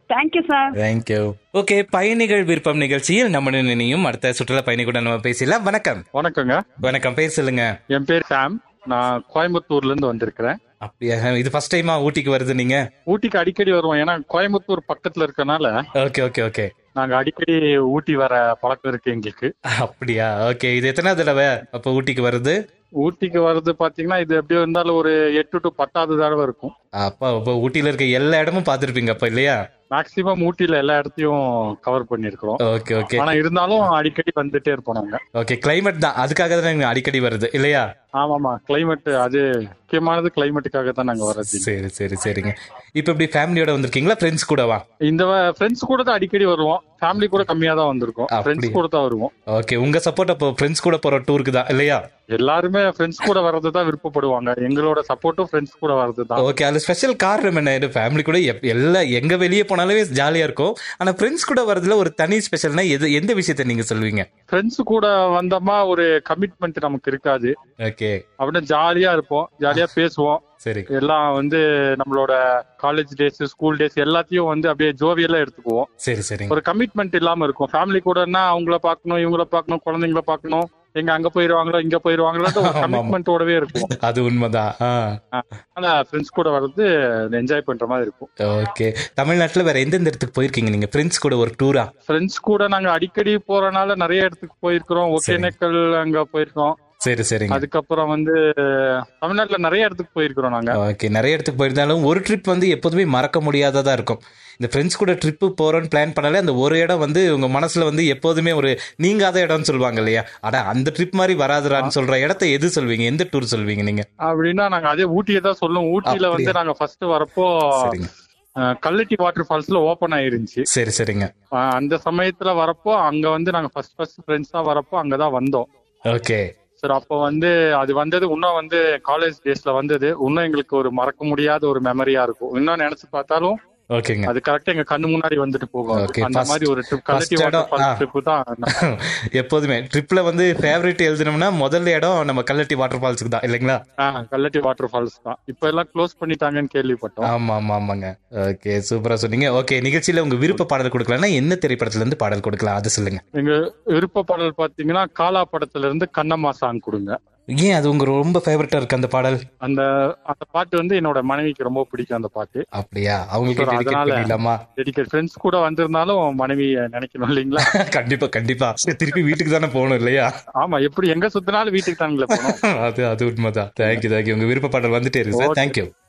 Thank you sir thank you okay பயணிகள் விருப்பம் நிகழ்ச்சியில் நம்ம நினையும் அடுத்த சுற்றுலா பயணிகளுடன் நம்ம பேசலாம் வணக்கம் வணக்கங்க வணக்கம் பேர் சொல்லுங்க என் பேர் சாம் நான் கோயம்புத்தூர்ல இருந்து வந்திருக்கிறேன் அப்படியா இது ஃபர்ஸ்ட் டைமா ஊட்டிக்கு வருது நீங்க ஊட்டிக்கு அடிக்கடி வருவோம் ஏன்னா கோயம்புத்தூர் பக்கத்துல இருக்கனால ஓகே ஓகே ஓகே நாங்க அடிக்கடி ஊட்டி வர பழக்கம் இருக்கு எங்களுக்கு அப்படியா ஓகே இது எத்தனாவது தடவை அப்ப ஊட்டிக்கு வருது ஊட்டிக்கு வர்றது பாத்தீங்கன்னா இது எப்படி இருந்தாலும் ஒரு எட்டு டு பத்தாவது தடவை இருக்கும் அப்பா அப்ப ஊட்டியில இருக்க எல்லா இடமும் பாத்திருப்பீங்க அப்ப இல்லையா மேக்சிமம் ஊட்டியில எல்லா இடத்தையும் கவர் பண்ணிருக்கிறோம் ஓகே ஓகே ஆனா இருந்தாலும் அடிக்கடி வந்துட்டே இருப்போம் நாங்க ஓகே கிளைமேட் தான் அதுக்காக தான் நீங்க அடிக்கடி வருது இல்லையா ஆமாமா கிளைமேட் அது முக்கியமானது கிளைமேட்டுக்காக தான் நாங்க வர்றது சரி சரி சரிங்க இப்ப இப்படி ஃபேமிலியோட வந்திருக்கீங்களா ஃப்ரெண்ட்ஸ் கூடவா இந்த ஃப்ரெண்ட்ஸ் கூட தான் அடிக்கடி வருவோம் ஃபேமிலி கூட கம்மியா தான் வந்திருக்கோம் அப்படியா? ஃப்ரெண்ட்ஸ் கூட தான் வருவோம் ஓகே உங்க சப்போர்ட் அப்போ ஃப்ரெண்ட்ஸ் கூட போற டூருக்கு தான் இல்லையா எல்லாருமே ஃப்ரெண்ட்ஸ் கூட வர்றது தான் விருப்பப்படுவாங்க எங்களோட சப்போர்ட்டும் ஃப்ரெண்ட்ஸ் கூட வர்றது தான் ஓகே அது ஸ்பெஷல் காரணம் என்ன ஃபேமிலி கூட எப்- எல்லா எங்க வெளியே போனாலுமே ஜாலியா இருக்கும் ஆனா ஃப்ரெண்ட்ஸ் கூட வரதுல ஒரு தனி ஸ்பெஷல்னா எது எந்த விஷயத்த நீங்க சொல்வீங்க ஃப்ரெண்ட்ஸ் கூட வந்தோமா ஒரு கமிட்மெண்ட் நமக்கு இருக்காது ஓகே அப்படியே ஜாலியா இருப்போம் ஜாலியா பேசுவோம் சரி எல்லாம் வந்து நம்மளோட காலேஜ் டேஸ் ஸ்கூல் டேஸ் எல்லாத்தையும் வந்து அப்படியே ஜோவியலா எடுத்துக்குவோம் சரி சரிங்க ஒரு கமிட்மெண்ட் இல்லாம இருக்கும் ஃபேமிலி கூடன்னா அவங்கள பார்க்கணும் இவங்கள பார்க்கணும் குழந்தைங்கள பார்க்கணும் எங்க அங்க போயிருவாங்களோ இங்க போயிருவாங்களோ ஒரு ஆமா, ஆமா. கமிட்மெண்ட்டோடவே இருக்கும் அது உண்மைதான் ஆ ஆனா ஃப்ரெண்ட்ஸ் கூட வர்றது என்ஜாய் பண்ற மாதிரி இருக்கும் ஓகே தமிழ்நாட்டுல வேற எந்தெந்த இடத்துக்கு போயிருக்கீங்க நீங்க ஃப்ரெண்ட்ஸ் கூட ஒரு டூரா ஃப்ரெண்ட்ஸ் கூட நாங்க அடிக்கடி போறனால நிறைய இடத்துக்கு போயிருக்கிறோம் ஒகேனக்கல் அங்க போயிருக்கோம் சரி சரிங்க அதுக்கப்புறம் வந்து தமிழ்நாட்டுல நிறைய இடத்துக்கு போயிருக்கிறோம் நாங்க ஓகே நிறைய இடத்துக்கு போயிருந்தாலும் ஒரு ட்ரிப் வந்து எப்போதுமே மறக்க முடியாததா இருக்கும் இந்த ஃப்ரெண்ட்ஸ் கூட ட்ரிப்பு போறோம்னு பிளான் பண்ணாலே அந்த ஒரு இடம் வந்து உங்க மனசுல வந்து எப்போதுமே ஒரு நீங்காத இடம்னு சொல்லுவாங்க இல்லையா அட அந்த ட்ரிப் மாதிரி வராதுடான்னு சொல்ற இடத்த எது சொல்வீங்க எந்த டூர் சொல்வீங்க நீங்க அப்படின்னா நாங்க அதே ஊட்டியை தான் சொல்லுவோம் ஊட்டியில வந்து அப்படியா? நாங்க ஃபர்ஸ்ட் வரப்போ சரிங்க அஹ், கல்லட்டி வாட்டர் ஃபால்ஸ்ல ஓபன் ஆயிருந்துச்சு சரி சரிங்க அஹ், அந்த சமயத்துல வரப்போ அங்க வந்து நாங்க ஃபர்ஸ்ட் ஃபர்ஸ்ட் ஃப்ரெண்ட்ஸா வரப்போ அங்கதான் வந்தோம் ஓகே சார் அப்போ வந்து அது வந்தது இன்னும் வந்து காலேஜ் டேஸ்ல வந்தது இன்னும் எங்களுக்கு ஒரு மறக்க முடியாத ஒரு மெமரியா இருக்கும் இன்னும் நினைச்சு பார்த்தாலும் ஓகேங்க அது கரெக்டா எங்க கண்ணு முன்னாடி வந்துட்டு போகும் அது. Okay, அந்த first- மாதிரி ஒரு ட்ரிப் கல்லட்டி first வாட்டர் இடம், ஃபால்ஸ் ஆ. ட்ரிப் தான் எப்போதுமே ட்ரிப்ல வந்து ஃபேவரட் எழுதணும்னா முதல் இடம் நம்ம கல்லட்டி வாட்டர் ஃபால்ஸுக்கு தான் இல்லைங்களா ஆ, கல்லட்டி வாட்டர் ஃபால்ஸ் தான் இப்ப எல்லாம் க்ளோஸ் பண்ணிட்டாங்கன்னு கேள்விப்பட்டோம் ஆமா ஆமா ஆமாங்க ஓகே சூப்பரா சொன்னீங்க ஓகே நிகழ்ச்சியில உங்க விருப்ப பாடல் கொடுக்கலாம்னா என்ன திரைப்படத்துல இருந்து பாடல் கொடுக்கலாம் அது சொல்லுங்க எங்க விருப்ப பாடல் பாத்தீங்கன்னா காலா படத்துல இருந்து கண்ணம்மா சாங் கொடுங்க ஏன் அது உங்க ரொம்ப ஃபேவரட்டா இருக்கு அந்த பாடல் அந்த அந்த பாட்டு வந்து என்னோட மனைவிக்கு ரொம்ப பிடிக்கும் அந்த பாட்டு அப்படியா அவங்களுக்கு Sir, டெடிகேட் அதனால- பண்ணிடலாமா டெடிக்கேட் ஃப்ரெண்ட்ஸ் கூட வந்திருந்தாலும் மனைவிய நினைக்கணும் இல்லைங்களா கண்டிப்பா கண்டிப்பா திருப்பி வீட்டுக்கு தானே போகணும் இல்லையா ஆமா எப்படி எங்க சுத்தினாலும் வீட்டுக்கு தானுங்களே போனோம் அது அது உண்மைதான் தேங்க்யூ தேங்க்யூ உங்க விருப்ப பாடல் வந்துட்டே இருக்கு சார் Okay. தேங்க்யூ